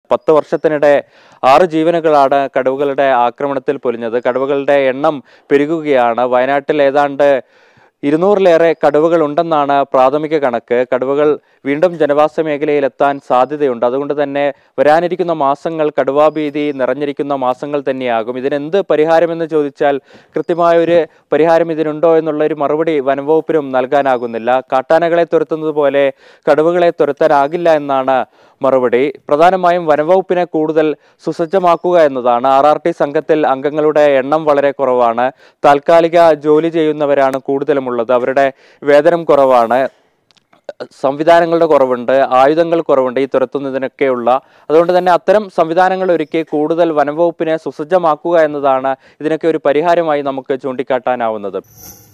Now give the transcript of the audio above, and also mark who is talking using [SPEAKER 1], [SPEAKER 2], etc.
[SPEAKER 1] പത്ത് വർഷത്തിനിടെ ആറ് ജീവനുകളാണ് കടുവകളുടെ ആക്രമണത്തിൽ പൊലിഞ്ഞത് കടുവകളുടെ എണ്ണം പെരുകുകയാണ് വയനാട്ടിൽ ഏതാണ്ട് ഇരുന്നൂറിലേറെ കടുവകൾ ഉണ്ടെന്നാണ് പ്രാഥമിക കണക്ക് കടുവകൾ വീണ്ടും ജനവാസ മേഖലയിൽ എത്താൻ സാധ്യതയുണ്ട് അതുകൊണ്ട് തന്നെ വരാനിരിക്കുന്ന മാസങ്ങൾ കടുവാഭീതി നിറഞ്ഞിരിക്കുന്ന മാസങ്ങൾ തന്നെയാകും ഇതിനെന്ത് പരിഹാരമെന്ന് ചോദിച്ചാൽ കൃത്യമായ ഒരു പരിഹാരം ഇതിനുണ്ടോ എന്നുള്ള ഒരു മറുപടി വനംവകുപ്പിനും നൽകാനാകുന്നില്ല കാട്ടാനകളെ തുരത്തുന്നത് പോലെ കടുവകളെ തുരത്താനാകില്ല എന്നാണ് മറുപടി പ്രധാനമായും വനംവകുപ്പിനെ കൂടുതൽ സുസജ്ജമാക്കുക എന്നതാണ് ആർ ആർ ടി സംഘത്തിൽ അംഗങ്ങളുടെ എണ്ണം വളരെ കുറവാണ് താൽക്കാലിക ജോലി ചെയ്യുന്നവരാണ് കൂടുതലുമുള്ളത് അവരുടെ വേതനം കുറവാണ് സംവിധാനങ്ങളുടെ കുറവുണ്ട് ആയുധങ്ങൾ കുറവുണ്ട് ഈ തുരത്തുന്നതിനൊക്കെയുള്ള അതുകൊണ്ട് തന്നെ അത്തരം സംവിധാനങ്ങൾ ഒരുക്കി കൂടുതൽ വനംവകുപ്പിനെ സുസജ്ജമാക്കുക എന്നതാണ് ഇതിനൊക്കെ ഒരു പരിഹാരമായി നമുക്ക് ചൂണ്ടിക്കാട്ടാനാവുന്നത്